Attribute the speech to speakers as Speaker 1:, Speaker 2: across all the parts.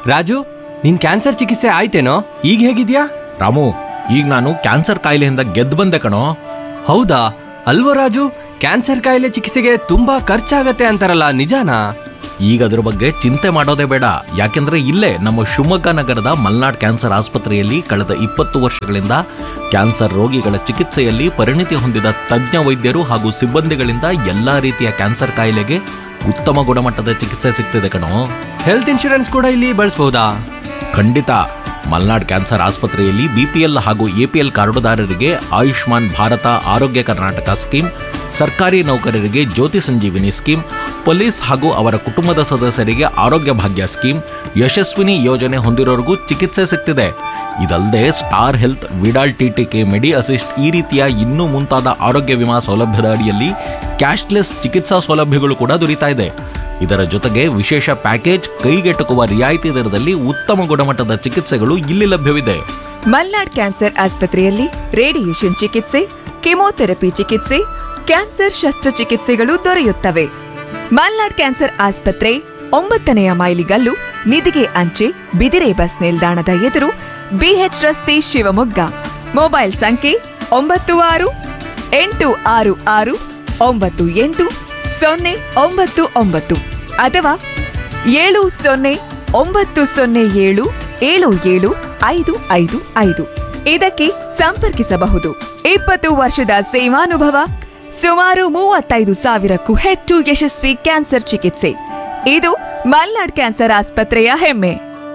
Speaker 1: ರಾಜು ನಿನ್ ಕ್ಯಾನ್ಸರ್ ಚಿಕಿತ್ಸೆ ಆಯ್ತೇನೋ ಈಗ ಹೇಗಿದ್ಯಾ
Speaker 2: ರಾಮು ಈಗ ನಾನು ಕ್ಯಾನ್ಸರ್ ಕಾಯಿಲೆಯಿಂದ ಗೆದ್ದು ಬಂದೆ ಕಣೋ
Speaker 1: ಹೌದಾ ಅಲ್ವೋ ರಾಜು ಕ್ಯಾನ್ಸರ್ ಕಾಯಿಲೆ ಚಿಕಿತ್ಸೆಗೆ ತುಂಬಾ ಖರ್ಚಾಗತ್ತೆ ಅಂತಾರಲ್ಲ ನಿಜಾನಾ
Speaker 2: ಈಗ ಅದ್ರ ಬಗ್ಗೆ ಚಿಂತೆ ಮಾಡೋದೇ ಬೇಡ ಯಾಕೆಂದ್ರೆ ಇಲ್ಲೇ ನಮ್ಮ ಶಿವಮೊಗ್ಗ ನಗರದ ಮಲ್ನಾಡ್ ಕ್ಯಾನ್ಸರ್ ಆಸ್ಪತ್ರೆಯಲ್ಲಿ ಕಳೆದ ಇಪ್ಪತ್ತು ವರ್ಷಗಳಿಂದ ಕ್ಯಾನ್ಸರ್ ರೋಗಿಗಳ ಚಿಕಿತ್ಸೆಯಲ್ಲಿ ಪರಿಣಿತಿ ಹೊಂದಿದ ತಜ್ಞ ವೈದ್ಯರು ಹಾಗೂ ಸಿಬ್ಬಂದಿಗಳಿಂದ ಎಲ್ಲಾ ರೀತಿಯ ಕ್ಯಾನ್ಸರ್ ಕಾಯಿಲೆಗೆ ಉತ್ತಮ ಗುಣಮಟ್ಟದ ಚಿಕಿತ್ಸೆ ಸಿಗ್ತಿದೆ ಕಣೋ
Speaker 1: ಹೆಲ್ತ್ ಇನ್ಶೂರೆನ್ಸ್ ಕೂಡ ಇಲ್ಲಿ ಬಳಸ್ಬೋದಾ
Speaker 2: ಖಂಡಿತ ಮಲ್ನಾಡ್ ಕ್ಯಾನ್ಸರ್ ಆಸ್ಪತ್ರೆಯಲ್ಲಿ ಬಿಪಿಎಲ್ ಹಾಗೂ ಎಪಿಎಲ್ ಕಾರ್ಡುದಾರರಿಗೆ ಆಯುಷ್ಮಾನ್ ಭಾರತ ಆರೋಗ್ಯ ಕರ್ನಾಟಕ ಸ್ಕೀಮ್ ಸರ್ಕಾರಿ ನೌಕರರಿಗೆ ಜ್ಯೋತಿ ಸಂಜೀವಿನಿ ಸ್ಕೀಮ್ ಪೊಲೀಸ್ ಹಾಗೂ ಅವರ ಕುಟುಂಬದ ಸದಸ್ಯರಿಗೆ ಆರೋಗ್ಯ ಭಾಗ್ಯ ಸ್ಕೀಮ್ ಯಶಸ್ವಿನಿ ಯೋಜನೆ ಹೊಂದಿರೋರಿಗೂ ಚಿಕಿತ್ಸೆ ಸಿಗ್ತಿದೆ ಇದಲ್ಲದೆ star health Vidal TTK medi assist ಈ ರೀತಿಯ ಇನ್ನೂ ಮುಂತಾದ ಆರೋಗ್ಯ ವಿಮಾ ಸೌಲಭ್ಯದ ಅಡಿಯಲ್ಲಿ ಕ್ಯಾಶ್ಲೆಸ್ ಚಿಕಿತ್ಸಾ ಸೌಲಭ್ಯಗಳು ಕೂಡ ದೊರೀತಾ ಇದೆ ಇದರ ಜೊತೆಗೆ ವಿಶೇಷ ಪ್ಯಾಕೇಜ್ ಕೈಗೆಟುಕುವ ರಿಯಾಯಿತಿ ದರದಲ್ಲಿ ಉತ್ತಮ ಗುಣಮಟ್ಟದ ಚಿಕಿತ್ಸೆಗಳು ಇಲ್ಲಿ ಲಭ್ಯವಿದೆ
Speaker 3: ಮಲ್ನಾಡ್ ಕ್ಯಾನ್ಸರ್ ಆಸ್ಪತ್ರೆಯಲ್ಲಿ ರೇಡಿಯೇಷನ್ ಚಿಕಿತ್ಸೆ ಕೆಮೊಥೆರಪಿ ಚಿಕಿತ್ಸೆ ಕ್ಯಾನ್ಸರ್ ಶಸ್ತ್ರಚಿಕಿತ್ಸೆಗಳು ದೊರೆಯುತ್ತವೆ ಮಲ್ನಾಡ್ ಕ್ಯಾನ್ಸರ್ ಆಸ್ಪತ್ರೆ ಒಂಬತ್ತನೆಯ ಮೈಲಿಗಲ್ಲು ನಿಧಿಗೆ ಅಂಚೆ ಬಿದಿರೆ ಬಸ್ ನಿಲ್ದಾಣದ ಎದುರು ಬಿಎಚ್ ರಸ್ತೆ ಶಿವಮೊಗ್ಗ ಮೊಬೈಲ್ ಸಂಖ್ಯೆ ಒಂಬತ್ತು ಆರು ಎಂಟು ಆರು ಆರು ಒಂಬತ್ತು ಎಂಟು ಸೊನ್ನೆ ಒಂಬತ್ತು ಒಂಬತ್ತು ಅಥವಾ ಏಳು ಸೊನ್ನೆ ಒಂಬತ್ತು ಸೊನ್ನೆ ಏಳು ಏಳು ಏಳು ಐದು ಐದು ಐದು ಇದಕ್ಕೆ ಸಂಪರ್ಕಿಸಬಹುದು ಇಪ್ಪತ್ತು ವರ್ಷದ ಸೇವಾನುಭವ ಸುಮಾರು ಮೂವತ್ತೈದು ಸಾವಿರಕ್ಕೂ ಹೆಚ್ಚು ಯಶಸ್ವಿ ಕ್ಯಾನ್ಸರ್ ಚಿಕಿತ್ಸೆ ಇದು ಮಲ್ನಾಡ್ ಕ್ಯಾನ್ಸರ್ ಆಸ್ಪತ್ರೆಯ ಹೆಮ್ಮೆ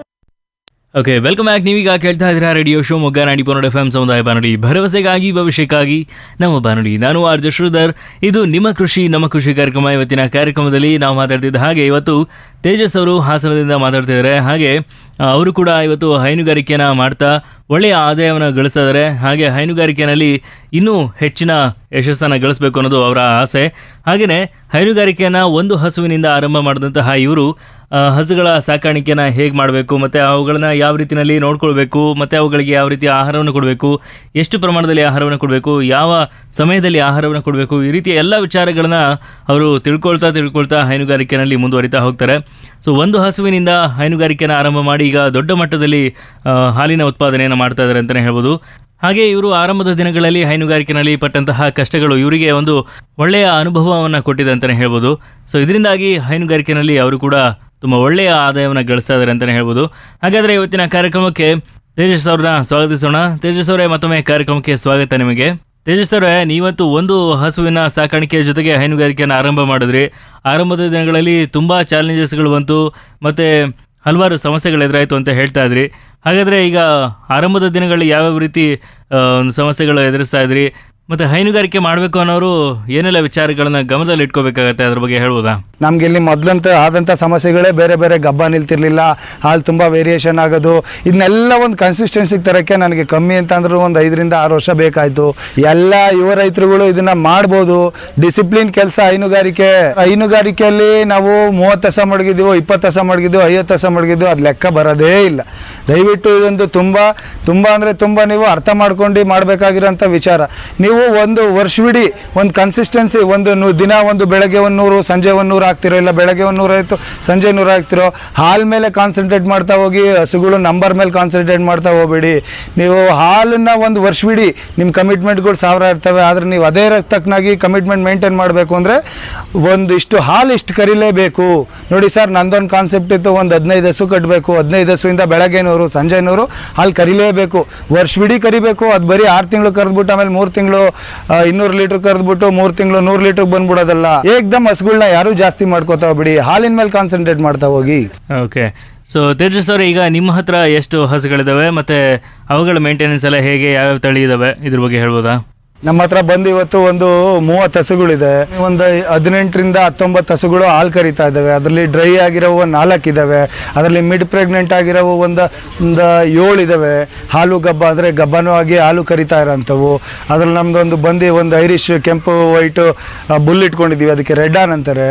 Speaker 4: ಓಕೆ ವೆಲ್ಕಮ್ ಬ್ಯಾಕ್ ನೀವೀಗ ಕೇಳ್ತಾ ಇದ್ದೀರಾ ರೇಡಿಯೋ ಶೋ ಮೊಗ್ಗ ನಾಡಿ ಪನ್ನಡ ಎಫ್ ಎಂ ಸಮುದಾಯ ಬಾನುಲಿ ಭರವಸೆಗಾಗಿ ಭವಿಷ್ಯಕ್ಕಾಗಿ ನಮ್ಮ ಬಾನುಲಿ ನಾನು ಆರ್ ಜೆ ಶ್ರೀಧರ್ ಇದು ನಿಮ್ಮ ಕೃಷಿ ನಮ್ಮ ಕೃಷಿ ಕಾರ್ಯಕ್ರಮ ಇವತ್ತಿನ ಕಾರ್ಯಕ್ರಮದಲ್ಲಿ ನಾವು ಮಾತಾಡ್ತಿದ್ದ ಹಾಗೆ ಇವತ್ತು ತೇಜಸ್ ಅವರು ಹಾಸನದಿಂದ ಮಾತಾಡ್ತಿದ್ದಾರೆ ಹಾಗೆ ಆ, ಅವರು ಕೂಡ ಇವತ್ತು ಹೈನುಗಾರಿಕೆನ ಮಾಡ್ತಾ ಒಳ್ಳೆಯ ಆದಾಯವನ್ನು ಗಳಿಸ್ತಾ ಇದ್ದಾರೆ ಹಾಗೆ ಹೈನುಗಾರಿಕೆಯಲ್ಲಿ ಇನ್ನೂ ಹೆಚ್ಚಿನ ಯಶಸ್ಸನ್ನು ಗಳಿಸಬೇಕು ಅನ್ನೋದು ಅವರ ಆಸೆ ಹಾಗೆಯೇ ಹೈನುಗಾರಿಕೆಯನ್ನು ಒಂದು ಹಸುವಿನಿಂದ ಆರಂಭ ಮಾಡಿದಂತಹ ಇವರು ಆ, ಹಸುಗಳ ಸಾಕಾಣಿಕೆನ ಹೇಗೆ ಮಾಡಬೇಕು ಮತ್ತು ಅವುಗಳನ್ನ ಯಾವ ರೀತಿಯಲ್ಲಿ ನೋಡ್ಕೊಳ್ಬೇಕು ಮತ್ತು ಅವುಗಳಿಗೆ ಯಾವ ರೀತಿಯ ಆಹಾರವನ್ನು ಕೊಡಬೇಕು ಎಷ್ಟು ಪ್ರಮಾಣದಲ್ಲಿ ಆಹಾರವನ್ನು ಕೊಡಬೇಕು ಯಾವ ಸಮಯದಲ್ಲಿ ಆಹಾರವನ್ನು ಕೊಡಬೇಕು ಈ ರೀತಿಯ ಎಲ್ಲ ವಿಚಾರಗಳನ್ನ ಅವರು ತಿಳ್ಕೊಳ್ತಾ ತಿಳ್ಕೊಳ್ತಾ ಹೈನುಗಾರಿಕೆಯಲ್ಲಿ ಮುಂದುವರಿತಾ ಹೋಗ್ತಾರೆ ಸೊ ಒಂದು ಹಸುವಿನಿಂದ ಹೈನುಗಾರಿಕೆನ ಆರಂಭ ಮಾಡಿ ಈಗ ದೊಡ್ಡ ಮಟ್ಟದಲ್ಲಿ ಆ, ಹಾಲಿನ ಉತ್ಪಾದನೆಯನ್ನು ಮಾಡ್ತಾ ಇದ್ದಾರೆ ಅಂತಲೇ ಹೇಳ್ಬೋದು ಹಾಗೆ ಇವರು ಆರಂಭದ ದಿನಗಳಲ್ಲಿ ಹೈನುಗಾರಿಕೆನಲ್ಲಿ ಪಟ್ಟಂತಹ ಕಷ್ಟಗಳು ಇವರಿಗೆ ಒಂದು ಒಳ್ಳೆಯ ಅನುಭವವನ್ನು ಕೊಟ್ಟಿದೆ ಅಂತಲೇ ಹೇಳ್ಬೋದು ಸೊ ಇದರಿಂದಾಗಿ ಹೈನುಗಾರಿಕೆನಲ್ಲಿ ಅವರು ಕೂಡ ತುಂಬ ಒಳ್ಳೆಯ ಆದಾಯವನ್ನು ಗಳಿಸ್ತಾ ಇದ್ದಾರೆ ಅಂತಲೇ ಹೇಳ್ಬೋದು ಹಾಗಾದರೆ ಇವತ್ತಿನ ಕಾರ್ಯಕ್ರಮಕ್ಕೆ ತೇಜಸ್ ಅವ್ರನ್ನ ಸ್ವಾಗತಿಸೋಣ ತೇಜಸ್ ಅವರೇ ಮತ್ತೊಮ್ಮೆ ಕಾರ್ಯಕ್ರಮಕ್ಕೆ ಸ್ವಾಗತ ನಿಮಗೆ ತೇಜಸ್ ಅವರೇ ನೀವತ್ತು ಒಂದು ಹಸುವಿನ ಸಾಕಾಣಿಕೆಯ ಜೊತೆಗೆ ಹೈನುಗಾರಿಕೆಯನ್ನು ಆರಂಭ ಮಾಡಿದ್ರಿ ಆರಂಭದ ದಿನಗಳಲ್ಲಿ ತುಂಬ ಚಾಲೆಂಜಸ್ಗಳು ಬಂತು ಮತ್ತು ಹಲವಾರು ಸಮಸ್ಯೆಗಳು ಎದುರಾಯಿತು ಅಂತ ಹೇಳ್ತಾ ಇದ್ರಿ ಹಾಗಾದರೆ ಈಗ ಆರಂಭದ ದಿನಗಳಲ್ಲಿ ಯಾವ್ಯಾವ ರೀತಿ ಆ, ಒಂದು ಸಮಸ್ಯೆಗಳು ಎದುರಿಸ್ತಾ ಇದ್ರಿ ಮತ್ತು ಹೈನುಗಾರಿಕೆ ಮಾಡಬೇಕು ಅನ್ನೋರು ಏನೆಲ್ಲ ವಿಚಾರಗಳನ್ನ ಗಮನದಲ್ಲಿ ಇಟ್ಕೋಬೇಕಾಗತ್ತೆ ಅದ್ರ ಬಗ್ಗೆ ಹೇಳ್ಬೋದಾ
Speaker 5: ನಮ್ಗೆ ಇಲ್ಲಿ ಮೊದಲಂತ ಆದಂಥ ಸಮಸ್ಯೆಗಳೇ ಬೇರೆ ಬೇರೆ ಗಬ್ಬ ನಿಲ್ತಿರ್ಲಿಲ್ಲ ಹಾಲು ತುಂಬ ವೇರಿಯೇಷನ್ ಆಗೋದು ಇದನ್ನೆಲ್ಲ ಒಂದು ಕನ್ಸಿಸ್ಟೆನ್ಸಿಗೆ ತರಕ್ಕೆ ನನಗೆ ಕಮ್ಮಿ ಅಂತ ಅಂದ್ರೂ ಒಂದು ಐದರಿಂದ ಆರು ವರ್ಷ ಬೇಕಾಯಿತು ಎಲ್ಲ ಯುವ ರೈತರುಗಳು ಇದನ್ನ ಮಾಡ್ಬೋದು ಡಿಸಿಪ್ಲಿನ್ ಕೆಲಸ ಹೈನುಗಾರಿಕೆ ಹೈನುಗಾರಿಕೆಯಲ್ಲಿ ನಾವು ಮೂವತ್ತು ಹಸ ಮಡಗಿದ್ದೀವೋ ಇಪ್ಪತ್ತು ಹಸ ಮಡಗಿದ್ದೀವೋ ಐವತ್ತು ಹಸ ಮಡಗಿದ್ದೀವೋ ಅದು ಲೆಕ್ಕ ಬರೋದೇ ಇಲ್ಲ ದಯವಿಟ್ಟು ಇದೊಂದು ತುಂಬ ತುಂಬ ಅಂದರೆ ತುಂಬ ನೀವು ಅರ್ಥ ಮಾಡ್ಕೊಂಡು ಮಾಡಬೇಕಾಗಿರೋಂಥ ವಿಚಾರ ನೀವು ಒಂದು ವರ್ಷವಿಡೀ ಒಂದು ಕನ್ಸಿಸ್ಟೆನ್ಸಿ ಒಂದು ನು- ದಿನ ಒಂದು ಬೆಳಗ್ಗೆ ಒಂದು ನೂರು ಸಂಜೆ ಒಂದು ನೂರು ಹಾಕ್ತಿರೋ ಇಲ್ಲ ಬೆಳಗ್ಗೆ ಒಂದು ನೂರು ಆಯಿತು ಸಂಜೆ ನೂರು ಹಾಕ್ತಿರೋ ಹಾಲ್ ಮೇಲೆ ಕಾನ್ಸಂಟ್ರೇಟ್ ಮಾಡ್ತಾ ಹೋಗಿ ಹಸುಗಳು ನಂಬರ್ ಮೇಲೆ ಕಾನ್ಸಂಟ್ರೇಟ್ ಮಾಡ್ತಾ ಹೋಗ್ಬೇಡಿ ನೀವು ಹಾಲನ್ನ ಒಂದು ವರ್ಷವಿಡೀ ನಿಮ್ಮ ಕಮಿಟ್ಮೆಂಟ್ಗಳು ಸಾವಿರ ಇರ್ತವೆ ಆದರೆ ನೀವು ಅದೇ ತಕ್ಕನಾಗಿ ಕಮಿಟ್ಮೆಂಟ್ ಮೇಂಟೈನ್ ಮಾಡಬೇಕು ಅಂದರೆ ಒಂದಿಷ್ಟು ಹಾಲು ಇಷ್ಟು ಕರಿಲೇಬೇಕು ನೋಡಿ ಸರ್ ನಂದೊಂದು ಕಾನ್ಸೆಪ್ಟ್ ಇತ್ತು ಒಂದು ಹದಿನೈದು ಹಸು ಕಟ್ಟಬೇಕು ಹದಿನೈದು ಹಸುವಿಂದ ಬೆಳಗ್ಗೆ ನೂರು ಸಂಜೆ ನೂರು ಹಾಲು ಕರಿಲೇಬೇಕು ವರ್ಷವಿಡೀ ಕರಿಬೇಕು ಅದು ಬರೀ ಆರು ತಿಂಗಳು ಕರೆದ್ಬಿಟ್ಟು ಆಮೇಲೆ ಮೂರು ತಿಂಗಳು ಇನ್ನೂರು ಲೀಟ್ರ್ ಕರೆದ್ಬಿಟ್ಟು ಮೂರು ತಿಂಗಳು ನೂರು ಲೀಟ್ರ್ ಬಂದ್ಬಿಡೋದಲ್ಲ ಏಕ್ದಮ್ ಹಸುಗಳನ್ನ ಯಾರೂ ಜಾಸ್ತಿ ಮಾಡ್ಕೋತಾ ಹೋಗ್ಬಿಡಿ ಹಾಲಿನ ಮೇಲೆ ಕಾನ್ಸಂಟ್ರೇಟ್ ಮಾಡ್ತಾ ಹೋಗಿ
Speaker 4: ಓಕೆ ಸೊ ತೇಜಸ್ ಅವರೇ ಈಗ ನಿಮ್ಮ ಹತ್ರ ಎಷ್ಟು ಹಸುಗಳಿದಾವೆ ಮತ್ತು ಅವುಗಳ ಮೇಂಟೆನೆನ್ಸ್ ಎಲ್ಲ ಹೇಗೆ ಯಾವ್ಯಾವ ತಳಿ ಇದಾವೆ ಇದ್ರ ಬಗ್ಗೆ ಹೇಳ್ಬೋದಾ
Speaker 5: ನಮ್ಮ ಹತ್ರ ಬಂದು ಇವತ್ತು ಒಂದು ಮೂವತ್ತು ಹಸುಗಳಿದೆ ಒಂದು ಹದಿನೆಂಟರಿಂದ ಹತ್ತೊಂಬತ್ತು ಹಸುಗಳು ಹಾಲು ಕರಿತಾ ಇದ್ದಾವೆ ಅದರಲ್ಲಿ ಡ್ರೈ ಆಗಿರೋವು ಒಂದು ನಾಲ್ಕು ಇದ್ದಾವೆ ಅದರಲ್ಲಿ ಮಿಡ್ ಪ್ರೆಗ್ನೆಂಟ್ ಆಗಿರೋವು ಒಂದು ಒಂದು ಏಳು ಇದ್ದಾವೆ ಹಾಲು ಗಬ್ಬ ಅಂದರೆ ಗಬ್ಬನೂ ಆಗಿ ಹಾಲು ಕರಿತಾ ಇರೋಂಥವು ಅದ್ರಲ್ಲಿ ನಮ್ದೊಂದು ಬಂದು ಒಂದು ಐರಿಶ್ ಕೆಂಪು ವೈಟು ಬುಲ್ ಇಟ್ಕೊಂಡಿದ್ದೀವಿ ಅದಕ್ಕೆ ರೆಡ್ ಆನ್ ಅಂತಾರೆ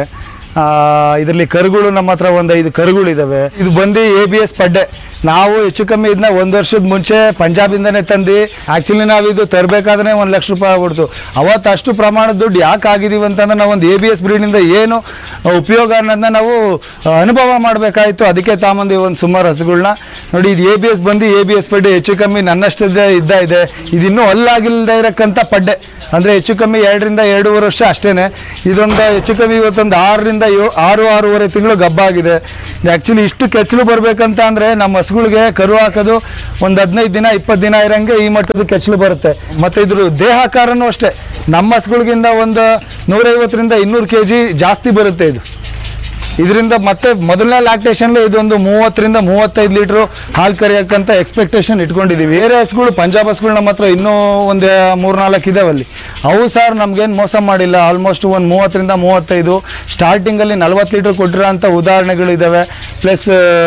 Speaker 5: ಇದರಲ್ಲಿ ಕರುಗಳು ನಮ್ಮ ಹತ್ರ ಒಂದು ಐದು ಕರುಗಳಿದಾವೆ ಇದು ಬಂದು ಎ ಬಿ ಎಸ್ ಪಡ್ಡೆ ನಾವು ಹೆಚ್ಚು ಕಮ್ಮಿ ಇದನ್ನ ಒಂದು ವರ್ಷದ ಮುಂಚೆ ಪಂಜಾಬಿಂದನೇ ತಂದು ಆ್ಯಕ್ಚುಲಿ ನಾವು ಇದು ತರಬೇಕಾದ್ರೆ ಒಂದು ಲಕ್ಷ ರೂಪಾಯಿ ಆಗ್ಬಿಡ್ತು ಅವತ್ತು ಅಷ್ಟು ಪ್ರಮಾಣದ ದುಡ್ಡು ಯಾಕೆ ಆಗಿದೀವಿ ಅಂತಂದ್ರೆ ನಾವು ಒಂದು ಎ ಬಿ ಎಸ್ ಬ್ರೀಡಿಂದ ಏನು ಉಪಯೋಗ ಅನ್ನೋದನ್ನ ನಾವು ಆ, ಅನುಭವ ಮಾಡಬೇಕಾಯ್ತು ಅದಕ್ಕೆ ತಾಂಬಂದು ಒಂದು ಸುಮಾರು ಹಸುಗಳನ್ನ ನೋಡಿ ಇದು ಎ ಬಿ ಎಸ್ ಬಂದು ಎ ಬಿ ಎಸ್ ಪಡ್ಡೆ ಹೆಚ್ಚು ಕಮ್ಮಿ ನನ್ನಷ್ಟದೇ ಇದ್ದ ಇದೆ ಇದು ಇನ್ನೂ ಹಲ್ಲಾಗಿಲ್ಲದೆ ಇರಕ್ಕಂಥ ಪಡ್ಡೆ ಅಂದರೆ ಹೆಚ್ಚು ಕಮ್ಮಿ ಎರಡರಿಂದ ಎರಡೂವರೆ ವರ್ಷ ಅಷ್ಟೇ ಇದೊಂದು ಹೆಚ್ಚು ಕಮ್ಮಿ ಇವತ್ತೊಂದು ಆರರಿಂದ ಯೋ ಆರು ಆರೂವರೆ ತಿಂಗಳು ಗಬ್ಬ ಆಗಿದೆ ಆ್ಯಕ್ಚುಲಿ ಇಷ್ಟು ಕೆಚ್ಚಲು ಬರಬೇಕಂತ ಅಂದರೆ ನಮ್ಮ ಹಸುಗಳಿಗೆ ಕರು ಹಾಕೋದು ಒಂದು ಹದಿನೈದು ದಿನ ಇಪ್ಪತ್ತು ದಿನ ಇರೋಂಗೆ ಈ ಮಟ್ಟದ ಕೆಚ್ಚಲು ಬರುತ್ತೆ ಮತ್ತು ಇದ್ರ ದೇಹಾಕಾರನೂ ಅಷ್ಟೇ ನಮ್ಮ ಹಸುಗಳಿಗಿಂತ ಒಂದು ನೂರೈವತ್ತರಿಂದ ಇನ್ನೂರು ಕೆ ಜಿ ಜಾಸ್ತಿ ಬರುತ್ತೆ ಇದು ಇದರಿಂದ ಮತ್ತೆ ಮೊದಲನೇ ಲ್ಯಾಕ್ಟೇಷನ್ ಇದೊಂದು ಮೂವತ್ತರಿಂದ ಮೂವತ್ತೈದು ಲೀಟ್ರು ಹಾಲು ಕರೆಯೋಕ್ಕಂತ ಎಕ್ಸ್ಪೆಕ್ಟೇಷನ್ ಇಟ್ಕೊಂಡಿದ್ದೀವಿ ಬೇರೆ ಹಸುಗಳು ಪಂಜಾಬ್ ಹಸುಗಳು ನಮ್ಮ ಹತ್ರ ಇನ್ನೂ ಒಂದು ಮೂರ್ನಾಲ್ಕು ಇದಾವೆ ಅಲ್ಲಿ ಅವು ಸರ್ ನಮ್ಗೇನು ಮೋಸ ಮಾಡಿಲ್ಲ ಆಲ್ಮೋಸ್ಟ್ ಒಂದು ಮೂವತ್ತರಿಂದ ಮೂವತ್ತೈದು ಸ್ಟಾರ್ಟಿಂಗಲ್ಲಿ ನಲ್ವತ್ತು ಲೀಟ್ರ್ ಕೊಟ್ಟಿರೋ ಅಂಥ ಉದಾಹರಣೆಗಳಿದ್ದಾವೆ ಪ್ಲಸ್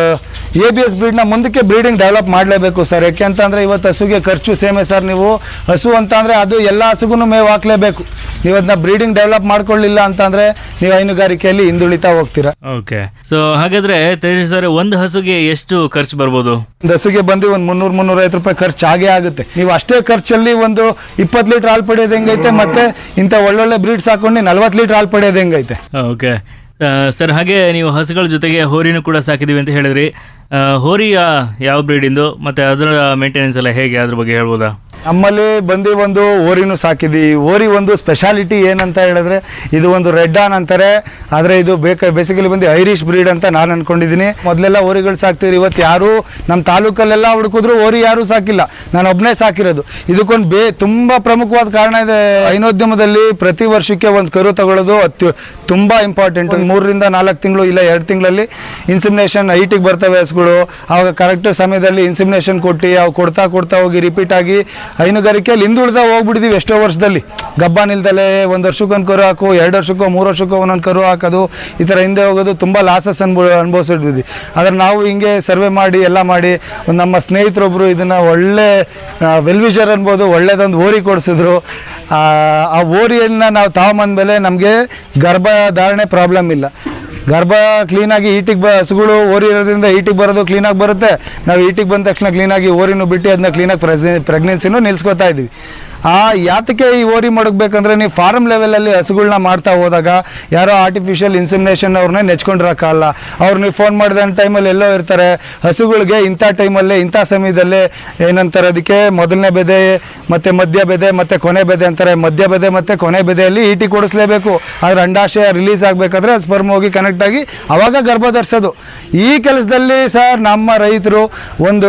Speaker 5: ಎ ಬಿ ಎಸ್ ಬ್ರೀಡ್ನ ಮುಂದಕ್ಕೆ ಬ್ರೀಡಿಂಗ್ ಡೆವಲಪ್ ಮಾಡಲೇಬೇಕು ಸರ್ ಯಾಕೆ ಅಂತಂದರೆ ಇವತ್ತು ಹಸುಗೆ ಖರ್ಚು ಸೇಮೆ ಸರ್ ನೀವು ಹಸು ಅಂತ ಅಂದರೆ ಅದು ಎಲ್ಲ ಹಸುಗೂ ಮೇವು ಹಾಕಲೇಬೇಕು ನೀವು ಅದನ್ನ ಬ್ರೀಡಿಂಗ್ ಡೆವಲಪ್ ಮಾಡ್ಕೊಳ್ಳಿಲ್ಲ ಅಂತಂದರೆ ನೀವು ಹೈನುಗಾರಿಕೆಯಲ್ಲಿ ಹಿಂದುಳಿತಾ ಹೋಗ್ತೀರಾ
Speaker 4: ಓಕೆ ಸೊ ಹಾಗಾದ್ರೆ ತೇಜಸ್ ಅವರೇ ಒಂದು ಹಸುಗೆ ಎಷ್ಟು ಖರ್ಚು ಬರ್ಬೋದು
Speaker 5: ಒಂದು ಹಸುಗೆ ಬಂದು ಒಂದು ಮುನ್ನೂರು ಮುನ್ನೂರೈವತ್ತು ರೂಪಾಯಿ ಖರ್ಚು ಆಗೇ ಆಗುತ್ತೆ ನೀವು ಅಷ್ಟೇ ಖರ್ಚಲ್ಲಿ ಒಂದು ಇಪ್ಪತ್ತು ಲೀಟ್ರ್ ಹಾಲು ಪಡೆಯೋದು ಹೆಂಗೈತೆ ಮತ್ತೆ ಇಂಥ ಒಳ್ಳೊಳ್ಳೆ ಬ್ರೀಡ್ಸ್ ಹಾಕೊಂಡು ನಲ್ವತ್ತು ಲೀಟ್ರ್ ಹಾಲು ಪಡೆಯೋದು ಹೆಂಗೈತೆ
Speaker 4: ಓಕೆ ಸರ್ ಹಾಗೆ ನೀವು ಹಸುಗಳ ಜೊತೆಗೆ ಹೋರಿನೂ ಕೂಡ ಸಾಕಿದೀವಿ ಅಂತ ಹೇಳಿದ್ರಿ ಆ, ಹೋರಿ ಆ, ಯಾವ ಬ್ರೀಡಿಂದು ಮತ್ತೆ ಅದರ ಮೇಂಟೆನೆನ್ಸ್ ಎಲ್ಲ ಹೇಗೆ ಅದ್ರ ಬಗ್ಗೆ ಹೇಳ್ಬೋದಾ
Speaker 5: ನಮ್ಮಲ್ಲಿ ಬಂದು ಒಂದು ಓರಿನೂ ಸಾಕಿದ್ವಿ ಓರಿ ಒಂದು ಸ್ಪೆಷಾಲಿಟಿ ಏನಂತ ಹೇಳಿದ್ರೆ ಇದು ಒಂದು ರೆಡ್ ಆನ್ ಅಂತಾರೆ ಆದರೆ ಇದು ಬೇಕ ಬೇಸಿಕಲಿ ಬಂದು ಐರಿಷ್ ಬ್ರೀಡ್ ಅಂತ ನಾನು ಅನ್ಕೊಂಡಿದ್ದೀನಿ ಮೊದಲೆಲ್ಲ ಓರಿಗಳು ಸಾಕ್ತಿದ್ರು ಇವತ್ತು ಯಾರು ನಮ್ಮ ತಾಲೂಕಲ್ಲೆಲ್ಲ ಹುಡುಕಿದ್ರು ಓರಿ ಯಾರೂ ಸಾಕಿಲ್ಲ ನಾನು ಒಬ್ಬನೇ ಸಾಕಿರೋದು ಇದಕ್ಕೊಂದು ಬೇ ತುಂಬ ಪ್ರಮುಖವಾದ ಕಾರಣ ಇದೆ ಹೈನೋದ್ಯಮದಲ್ಲಿ ಪ್ರತಿ ವರ್ಷಕ್ಕೆ ಒಂದು ಕರು ತಗೊಳ್ಳೋದು ಅತ್ಯು ತುಂಬ ಇಂಪಾರ್ಟೆಂಟ್ ಒಂದು ಮೂರರಿಂದ ನಾಲ್ಕು ತಿಂಗಳು ಇಲ್ಲ ಎರಡು ತಿಂಗಳಲ್ಲಿ ಇನ್ಸಿಮಿನೇಷನ್ ಹೈಟಿಗೆ ಬರ್ತವೆ ಹಸುಗಳು ಆವಾಗ ಕರೆಕ್ಟ್ ಸಮಯದಲ್ಲಿ ಇನ್ಸಿಮಿನೇಷನ್ ಕೊಟ್ಟು ಅವು ಕೊಡ್ತಾ ಕೊಡ್ತಾ ಹೋಗಿ ರಿಪೀಟ್ ಆಗಿ ಹೈನುಗಾರಿಕೆಯಲ್ಲಿ ಹಿಂದುಳಿದ ಹೋಗ್ಬಿಟ್ಟಿದೀವಿ ಎಷ್ಟೋ ವರ್ಷದಲ್ಲಿ ಗಬ್ಬ ನಿಲ್ದಲೆ ಒಂದು ವರ್ಷಕ್ಕೊಂದು ಕರು ಹಾಕು ಎರಡು ವರ್ಷಕ್ಕೋ ಮೂರು ವರ್ಷಕ್ಕೋ ಒಂದೊಂದು ಕರು ಹಾಕೋದು ಈ ಥರ ಹಿಂದೆ ಹೋಗೋದು ತುಂಬ ಲಾಸಸ್ ಅನ್ಬೋ ಅನುಭವಿಸಿದ್ವಿ ಆದರೆ ನಾವು ಹಿಂಗೆ ಸರ್ವೆ ಮಾಡಿ ಎಲ್ಲ ಮಾಡಿ ಒಂದು ನಮ್ಮ ಸ್ನೇಹಿತರೊಬ್ಬರು ಇದನ್ನು ಒಳ್ಳೆ ವೆಲ್ವಿಷರ್ ಅನ್ಬೋದು ಒಳ್ಳೇದೊಂದು ಓರಿ ಕೊಡಿಸಿದ್ರು ಆ ಆ ಓರಿಯನ್ನು ನಾವು ತಗೊಂಬಂದ್ಮೇಲೆ ನಮಗೆ ಗರ್ಭಧಾರಣೆ ಪ್ರಾಬ್ಲಮ್ ಇಲ್ಲ ಗರ್ಭ ಕ್ಲೀನಾಗಿ ಈಟಿಗೆ ಬ ಹಸುಗಳು ಓರಿ ಇರೋದ್ರಿಂದ ಈಟಿಗೆ ಬರೋದು ಕ್ಲೀನಾಗಿ ಬರುತ್ತೆ ನಾವು ಈಟಿಗೆ ಬಂದ ತಕ್ಷಣ ಕ್ಲೀನಾಗಿ ಓರಿನೂ ಬಿಟ್ಟು ಅದನ್ನ ಕ್ಲೀನಾಗಿ ಪ್ರೆಗ್ನೆ ಪ್ರೆಗ್ನೆನ್ಸಿನೂ ನಿಲ್ಸ್ಕೊತಾ ಇದ್ವಿ ಆ ಯಾತಕ್ಕೆ ಈ ಓರಿ ಮಡಗಬೇಕಂದ್ರೆ ನೀವು ಫಾರ್ಮ್ ಲೆವೆಲಲ್ಲಿ ಹಸುಗಳನ್ನ ಮಾಡ್ತಾ ಹೋದಾಗ ಯಾರೋ ಆರ್ಟಿಫಿಷಿಯಲ್ ಇನ್ಸಿಮಿನೇಷನ್ ಅವ್ರನ್ನೇ ನೆಚ್ಕೊಂಡಿರೋಕ್ಕಲ್ಲ ಅವ್ರು ನೀವು ಫೋನ್ ಮಾಡಿದ ಟೈಮಲ್ಲಿ ಎಲ್ಲೋ ಇರ್ತಾರೆ ಹಸುಗಳಿಗೆ ಇಂಥ ಟೈಮಲ್ಲೇ ಇಂಥ ಸಮಯದಲ್ಲೇ ಏನಂತಾರೆ ಅದಕ್ಕೆ ಮೊದಲನೇ ಬೆದೆ ಮತ್ತು ಮಧ್ಯ ಬೆದೆ ಮತ್ತು ಕೊನೆ ಬೆದೆ ಅಂತಾರೆ ಮಧ್ಯ ಬೆದೆ ಮತ್ತು ಕೊನೆ ಬೆದೆಯಲ್ಲಿ ಈಟಿ ಕೊಡಿಸ್ಲೇಬೇಕು ಆದ್ರೆ ಅಂಡಾಶಯ ರಿಲೀಸ್ ಆಗಬೇಕಾದ್ರೆ ಸ್ಪರ್ಮ್ ಹೋಗಿ ಕನೆಕ್ಟ್ ಆಗಿ ಅವಾಗ ಗರ್ಭ ಧರಿಸೋದು ಈ ಕೆಲಸದಲ್ಲಿ ಸರ್ ನಮ್ಮ ರೈತರು ಒಂದು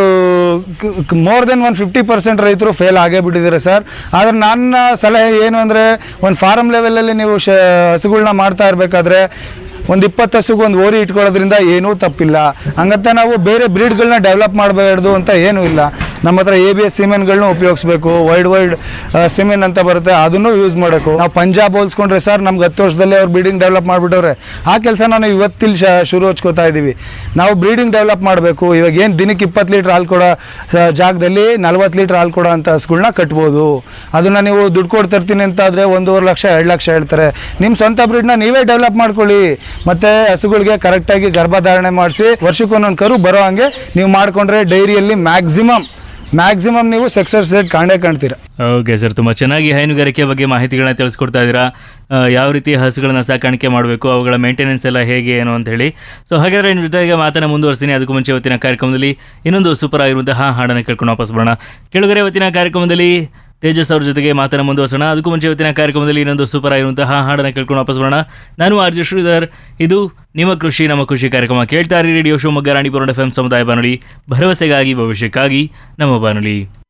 Speaker 5: more than one fifty percent ರೈತರು ಫೇಲ್ ಆಗೇ ಬಿಟ್ಟಿದ್ದಾರೆ ಸರ್ ಆದರೆ ನನ್ನ ಸಲಹೆ ಏನು ಅಂದರೆ ಒಂದು ಫಾರಮ್ ಲೆವೆಲಲ್ಲಿ ನೀವು ಶ ಹಸುಗಳ್ನ ಮಾಡ್ತಾ ಇರಬೇಕಾದ್ರೆ ಒಂದು ಇಪ್ಪತ್ತು ಹಸುಗೆ ಒಂದು ಓರಿ ಇಟ್ಕೊಳ್ಳೋದ್ರಿಂದ ಏನೂ ತಪ್ಪಿಲ್ಲ ಹಂಗಂತ ನಾವು ಬೇರೆ ಬ್ರೀಡ್ಗಳನ್ನ ಡೆವಲಪ್ ಮಾಡಬಾರ್ದು ಅಂತ ಏನೂ ಇಲ್ಲ ನಮ್ಮ ಹತ್ರ ಎ ಬಿ ಎಸ್ ಸಿಮೆಂಟ್ಗಳನ್ನ ಉಪಯೋಗಿಸ್ಬೇಕು ವೈಡ್ ವೈಡ್ ಸಿಮೆಂಟ್ ಅಂತ ಬರುತ್ತೆ ಅದನ್ನು ಯೂಸ್ ಮಾಡಬೇಕು ನಾವು ಪಂಜಾಬ್ ಹೋಲ್ಸ್ಕೊಂಡ್ರೆ ಸರ್ ನಮ್ಗೆ ಹತ್ತು ವರ್ಷದಲ್ಲಿ ಅವ್ರು ಬ್ರೀಡಿಂಗ್ ಡೆವಲಪ್ ಮಾಡಿಬಿಟ್ಟವ್ರೆ ಆ ಕೆಲಸ ನಾವು ಇವತ್ತಿಲ್ಲಿ ಶ ಶುರು ಹಚ್ಕೋತಾ ಇದ್ದೀವಿ ನಾವು ಬ್ರೀಡಿಂಗ್ ಡೆವಲಪ್ ಮಾಡಬೇಕು ಇವಾಗ ಏನು ದಿನಕ್ಕೆ ಇಪ್ಪತ್ತು ಲೀಟ್ರ್ ಹಾಲು ಕೊಡೋ ಸ- ಜಾಗದಲ್ಲಿ ನಲ್ವತ್ತು ಲೀಟ್ರ್ ಹಾಲು ಕೊಡೋ ಅಂಥ ಹಸುಗಳ್ನ ಕಟ್ಬೋದು ಅದನ್ನು ನೀವು ದುಡ್ಡು ಕೊಟ್ಟು ತರ್ತೀನಿ ಅಂತ ಆದರೆ ಒಂದೂವರೆ ಲಕ್ಷ ಎರಡು ಲಕ್ಷ ಹೇಳ್ತಾರೆ ನಿಮ್ಮ ಸ್ವಂತ ಬ್ರೀಡ್ನ ನೀವೇ ಡೆವಲಪ್ ಮಾಡ್ಕೊಳ್ಳಿ ಮತ್ತು ಹಸುಗಳಿಗೆ ಕರೆಕ್ಟಾಗಿ ಗರ್ಭಧಾರಣೆ ಮಾಡಿಸಿ ವರ್ಷಕ್ಕೊಂದೊಂದು ಕರು ಬರೋ ಹಂಗೆ ನೀವು ಮಾಡಿಕೊಂಡ್ರೆ ಡೈರಿಯಲ್ಲಿ ಮ್ಯಾಕ್ಸಿಮಮ್ ಮ್ಯಾಕ್ಸಿಮಮ್ ನೀವು ಸಕ್ಸಸ್ ರೇಟ್ ಕಾಣೇ ಕಾಣ್ತೀರಾ
Speaker 4: ಓಕೆ ಸರ್ ತುಂಬ ಚೆನ್ನಾಗಿ ಹೈನುಗಾರಿಕೆ ಬಗ್ಗೆ ಮಾಹಿತಿಗಳನ್ನ ತಿಳಿಸ್ಕೊಡ್ತಾ ಇದ್ದೀರಾ ಆ, ಯಾವ ರೀತಿ ಹಸುಗಳನ್ನ ಸಾಕಾಣಿಕೆ ಮಾಡಬೇಕು ಅವುಗಳ ಮೇಂಟೆನೆನ್ಸ್ ಎಲ್ಲ ಹೇಗೆ ಏನು ಅಂತ ಹೇಳಿ ಸೊ ಹಾಗಾದ್ರೆ ನಿಮ್ಮ ಜೊತೆಗೆ ಮಾತನ್ನ ಮುಂದುವರಿಸ್ತೀನಿ ಅದಕ್ಕೂ ಮುಂಚೆ ಇವತ್ತಿನ ಕಾರ್ಯಕ್ರಮದಲ್ಲಿ ಇನ್ನೊಂದು ಸೂಪರ್ ಆಗಿರುವಂತಹ ಹಾಡನ್ನು ಕೇಳ್ಕೊಂಡು ವಾಪಸ್ ಬರೋಣ ಕೆಳಗರೆ ಇವತ್ತಿನ ಕಾರ್ಯಕ್ರಮದಲ್ಲಿ ತೇಜಸ್ ಅವ್ರ ಜೊತೆಗೆ ಮಾತನ್ನ ಮುಂದುವರ್ಸೋಣ ಅದಕ್ಕೂ ಮುಂಚೆ ಇವತ್ತಿನ ಕಾರ್ಯಕ್ರಮದಲ್ಲಿ ಇನ್ನೊಂದು ಸೂಪರ್ ಆಗಿರುವಂತಹ ಹಾಡನ್ನು ಕೇಳ್ಕೊಂಡು ವಾಪಸ್ ಬರೋಣ ನಾನು ಆರ್ ಜೆ ಶ್ರೀಧರ್ ಇದು ನಿಮ್ಮ ಕೃಷಿ ನಮ್ಮ ಕೃಷಿ ಕಾರ್ಯಕ್ರಮ ಕೇಳ್ತಾ ಇರಿ radio Shivamogga Ranipura F M ಸಮುದಾಯ ಬಾನುಲಿ ಭರವಸೆಗಾಗಿ ಭವಿಷ್ಯಕ್ಕಾಗಿ ನಮ್ಮ ಬಾನುಲಿ